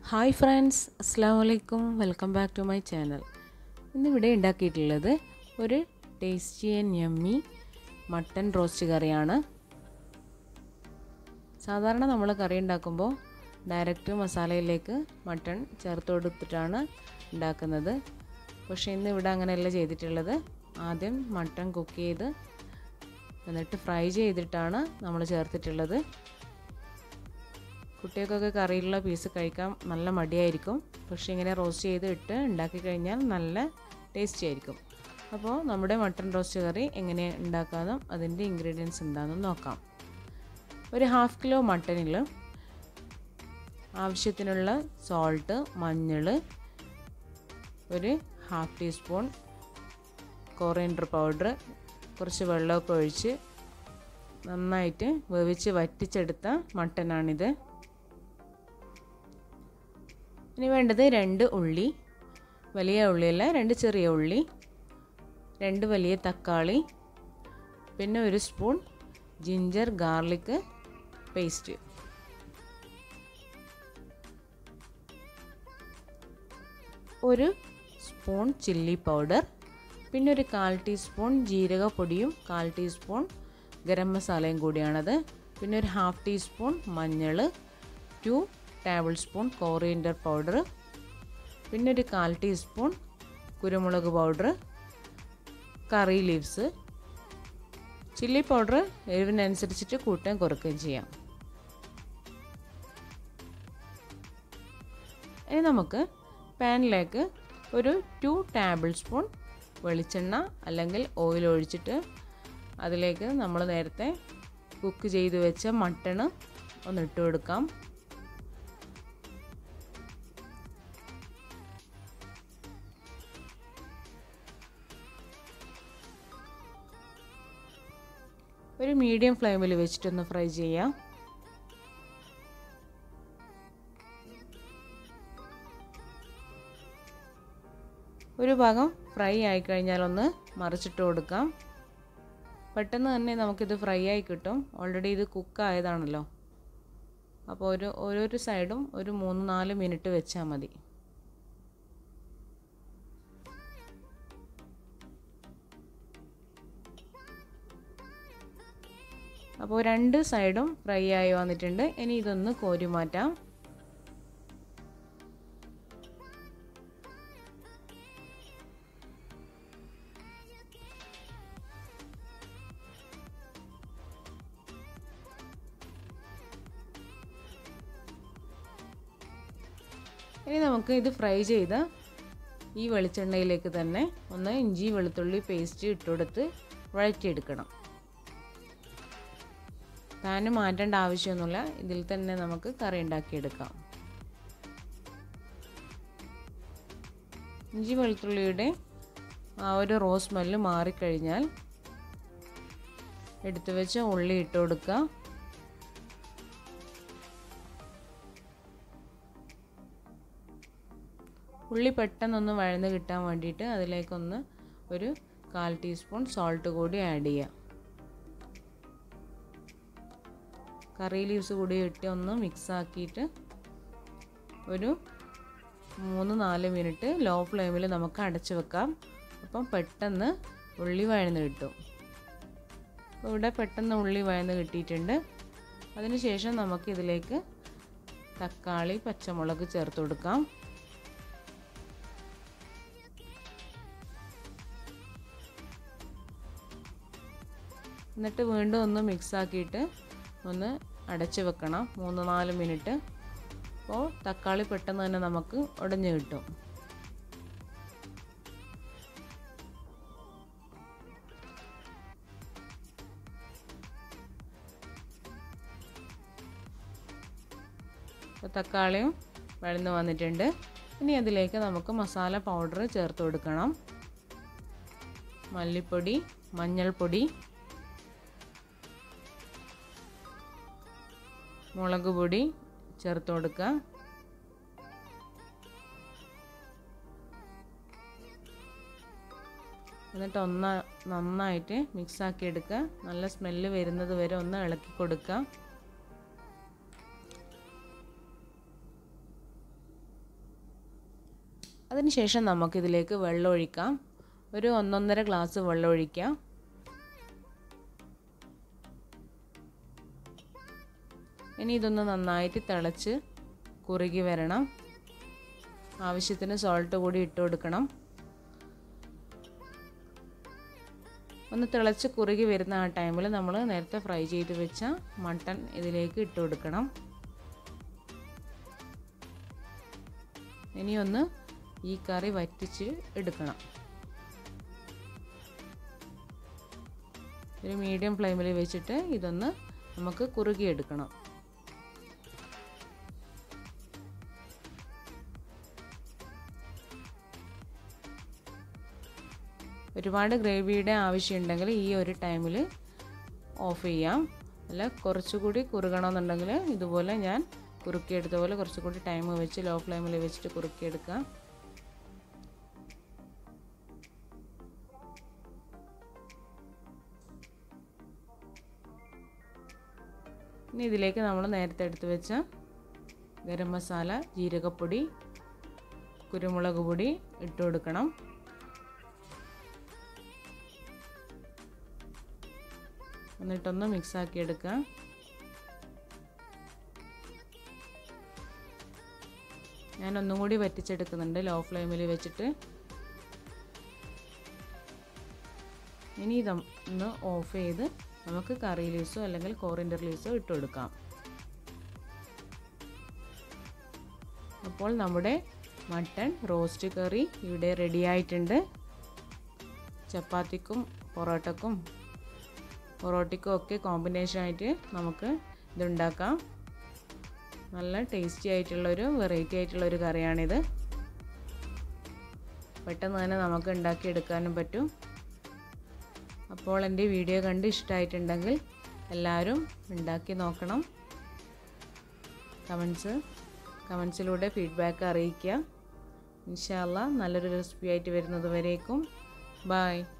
hi friends അസ്സാം വലൈക്കും welcome back to my channel ഇന്നിവിടെ ഉണ്ടാക്കിയിട്ടുള്ളത് ഒരു tasty and yummy mutton roast കറിയാണ് സാധാരണ നമ്മൾ കറി ഉണ്ടാക്കുമ്പോൾ ഡയറക്റ്റ് മസാലയിലേക്ക് മട്ടൺ ചേർത്ത് കൊടുത്തിട്ടാണ് ഉണ്ടാക്കുന്നത് പക്ഷേ ഇന്ന് ഇവിടെ അങ്ങനെയല്ല ചെയ്തിട്ടുള്ളത് ആദ്യം മട്ടൺ കുക്ക് ചെയ്ത് എന്നിട്ട് ഫ്രൈ ചെയ്തിട്ടാണ് നമ്മൾ ചേർത്തിട്ടുള്ളത് കുട്ടികൾക്കൊക്കെ കറിയിലുള്ള പീസ് കഴിക്കാൻ നല്ല മടിയായിരിക്കും പക്ഷേ ഇങ്ങനെ റോസ്റ്റ് ചെയ്ത് ഇട്ട് ഉണ്ടാക്കി കഴിഞ്ഞാൽ നല്ല ടേസ്റ്റി ആയിരിക്കും അപ്പോൾ നമ്മുടെ മട്ടൺ റോസ്റ്റ് കറി എങ്ങനെ ഉണ്ടാക്കാമെന്നും അതിൻ്റെ ഇൻഗ്രീഡിയൻസ് എന്താണെന്നും നോക്കാം ഒരു ഹാഫ് കിലോ മട്ടനിൽ ആവശ്യത്തിനുള്ള സോൾട്ട് മഞ്ഞൾ ഒരു ഹാഫ് ടീസ്പൂൺ കോറിയൻഡർ പൗഡർ കുറച്ച് വെള്ളമൊക്കെ ഒഴിച്ച് നന്നായിട്ട് വേവിച്ച് വറ്റിച്ചെടുത്ത മട്ടനാണിത് ഇനി വേണ്ടത് രണ്ട് ഉള്ളി വലിയ ഉള്ളിയല്ല രണ്ട് ചെറിയ ഉള്ളി രണ്ട് വലിയ തക്കാളി പിന്നെ ഒരു സ്പൂൺ ജിഞ്ചർ ഗാർലിക് പേസ്റ്റ് ഒരു സ്പൂൺ ചില്ലി പൗഡർ പിന്നെ ഒരു കാൽ ടീസ്പൂൺ ജീരകപ്പൊടിയും കാൽ ടീസ്പൂൺ ഗരം മസാലയും കൂടിയാണത് പിന്നെ ഒരു ഹാഫ് ടീസ്പൂൺ മഞ്ഞൾ two table spoon coriander powder പിന്നെ ഒരു കാൽ ടീസ്പൂൺ കുരുമുളക് powder curry leaves chilli powder എരിവിനനുസരിച്ചിട്ട് കൂട്ടുകയും കുറയ്ക്കുകയും ചെയ്യാം ഇനി നമുക്ക് പാനിലേക്ക് ഒരു ടു ടേബിൾ സ്പൂൺ വെളിച്ചെണ്ണ അല്ലെങ്കിൽ ഓയിൽ ഒഴിച്ചിട്ട് അതിലേക്ക് നമ്മൾ നേരത്തെ കുക്ക് ചെയ്ത് വെച്ച മട്ടണ് ഒന്ന് ഇട്ട് കൊടുക്കാം ഒരു മീഡിയം ഫ്ലെയിമിൽ വെച്ചിട്ടൊന്ന് ഫ്രൈ ചെയ്യാം ഒരു ഭാഗം ഫ്രൈ ആയിക്കഴിഞ്ഞാൽ ഒന്ന് മറിച്ചിട്ട് കൊടുക്കാം പെട്ടെന്ന് തന്നെ നമുക്കിത് ഫ്രൈ ആയി കിട്ടും ഓൾറെഡി ഇത് കുക്ക് ആയതാണല്ലോ അപ്പോൾ ഒരു ഓരോരോ സൈഡും ഒരു മൂന്ന് നാല് മിനിറ്റ് വെച്ചാൽ മതി അപ്പോൾ രണ്ട് സൈഡും ഫ്രൈ ആയി വന്നിട്ടുണ്ട് ഇനി ഇതൊന്ന് കോരി മാറ്റാം ഇനി നമുക്ക് ഇത് ഫ്രൈ ചെയ്ത ഈ വെളിച്ചെണ്ണയിലേക്ക് തന്നെ ഒന്ന് ഇഞ്ചി വെളുത്തുള്ളി പേസ്റ്റ് ഇട്ടുകൊടുത്ത് വഴറ്റിയെടുക്കണം പാന് മാറ്റേണ്ട ആവശ്യമൊന്നുമില്ല ഇതിൽ തന്നെ നമുക്ക് കറി ഉണ്ടാക്കിയെടുക്കാം ഇഞ്ചി വെളുത്തുള്ളിയുടെ ആ ഒരു റോസ് സ്മെല്ല് മാറിക്കഴിഞ്ഞാൽ എടുത്തു വെച്ച ഉള്ളി ഇട്ട് കൊടുക്കുക ഉള്ളി പെട്ടെന്നൊന്ന് വഴന്ന് കിട്ടാൻ വേണ്ടിയിട്ട് അതിലേക്കൊന്ന് ഒരു കാൽ ടീസ്പൂൺ സോൾട്ട് കൂടി ആഡ് ചെയ്യാം കറി ലീവ്സ് കൂടി ഇട്ട് ഒന്ന് മിക്സ് ആക്കിയിട്ട് ഒരു മൂന്ന് നാല് മിനിറ്റ് ലോ ഫ്ലെയിമിൽ നമുക്ക് അടച്ചു വെക്കാം അപ്പം പെട്ടെന്ന് ഉള്ളി വഴന്ന് കിട്ടും അപ്പോൾ ഇവിടെ പെട്ടെന്ന് ഉള്ളി വഴന്ന് കിട്ടിയിട്ടുണ്ട് അതിനുശേഷം നമുക്ക് ഇതിലേക്ക് തക്കാളി പച്ചമുളക് ചേർത്ത് കൊടുക്കാം എന്നിട്ട് വീണ്ടും ഒന്ന് മിക്സ് ആക്കിയിട്ട് ഒന്ന് അടച്ച് വെക്കണം മൂന്ന് നാല് മിനിറ്റ് അപ്പോൾ തക്കാളി പെട്ടെന്ന് തന്നെ നമുക്ക് ഉടഞ്ഞു കിട്ടും അപ്പോൾ തക്കാളിയും വഴന്ന് വന്നിട്ടുണ്ട് ഇനി അതിലേക്ക് നമുക്ക് മസാല പൗഡർ ചേർത്ത് കൊടുക്കണം മല്ലിപ്പൊടി മഞ്ഞൾപ്പൊടി മുളക് പൊടി ചേർത്ത് കൊടുക്കുക എന്നിട്ട് ഒന്ന് നന്നായിട്ട് മിക്സാക്കി എടുക്കുക നല്ല സ്മെല്ല് വരുന്നത് വരെ ഒന്ന് ഇളക്കി കൊടുക്കുക അതിനുശേഷം നമുക്കിതിലേക്ക് വെള്ളം ഒഴിക്കാം ഒരു ഒന്നൊന്നര ഗ്ലാസ് വെള്ളം ഒഴിക്കാം ഇനി ഇതൊന്ന് നന്നായിട്ട് തിളച്ച് കുറുകി വരണം ആവശ്യത്തിന് സോൾട്ട് കൂടി ഇട്ട് കൊടുക്കണം ഒന്ന് തിളച്ച് കുറുകി വരുന്ന ആ ടൈമിൽ നമ്മൾ നേരത്തെ ഫ്രൈ ചെയ്ത് വെച്ച മട്ടൺ ഇതിലേക്ക് ഇട്ട് കൊടുക്കണം ഇനിയൊന്ന് ഈ കറി വറ്റിച്ച് എടുക്കണം ഒരു മീഡിയം ഫ്ലെയിമിൽ വെച്ചിട്ട് ഇതൊന്ന് നമുക്ക് കുറുകിയെടുക്കണം ഒരുപാട് ഗ്രേവിയുടെ ആവശ്യമുണ്ടെങ്കിൽ ഈ ഒരു ടൈമിൽ ഓഫ് ചെയ്യാം അല്ല കുറച്ചുകൂടി കുറുകണമെന്നുണ്ടെങ്കിൽ ഇതുപോലെ ഞാൻ കുറുക്കിയെടുത്ത പോലെ കുറച്ചുകൂടി ടൈം വെച്ച് ലോ ഫ്ലെയിമിൽ വെച്ചിട്ട് കുറുക്കിയെടുക്കാം ഇനി ഇതിലേക്ക് നമ്മൾ നേരത്തെ എടുത്ത് വെച്ച ഗരം മസാല ജീരകപ്പൊടി കുരുമുളക് പൊടി ഇട്ട് കൊടുക്കണം എന്നിട്ടൊന്ന് മിക്സാക്കി എടുക്കുക ഞാൻ ഒന്നും കൂടി വറ്റിച്ചെടുക്കുന്നുണ്ട് ലോ ഫ്ലെയിമിൽ വെച്ചിട്ട് ഇനി ഇതൊന്ന് ഓഫ് ചെയ്ത് നമുക്ക് കറി ലീവ്സോ അല്ലെങ്കിൽ കോറിൻഡർ ലീവ്സോ ഇട്ട് കൊടുക്കാം അപ്പോൾ നമ്മുടെ മട്ടൺ റോസ്റ്റ് കറി ഇവിടെ റെഡി ആയിട്ടുണ്ട് ചപ്പാത്തിക്കും പൊറോട്ടക്കും പൊറോട്ടയ്ക്കും ഒക്കെ കോമ്പിനേഷൻ ആയിട്ട് നമുക്ക് ഇതുണ്ടാക്കാം നല്ല ടേസ്റ്റി ആയിട്ടുള്ളൊരു വെറൈറ്റി ആയിട്ടുള്ളൊരു കറിയാണിത് പെട്ടെന്ന് തന്നെ നമുക്ക് ഉണ്ടാക്കിയെടുക്കാനും പറ്റും അപ്പോൾ എൻ്റെ വീഡിയോ കണ്ട് ഇഷ്ടമായിട്ടുണ്ടെങ്കിൽ എല്ലാവരും ഉണ്ടാക്കി നോക്കണം കമൻസ് കമൻസിലൂടെ ഫീഡ്ബാക്ക് അറിയിക്കുക ഇൻഷാല്ല നല്ലൊരു റെസിപ്പി ആയിട്ട് വരുന്നത് വരേക്കും ബായ്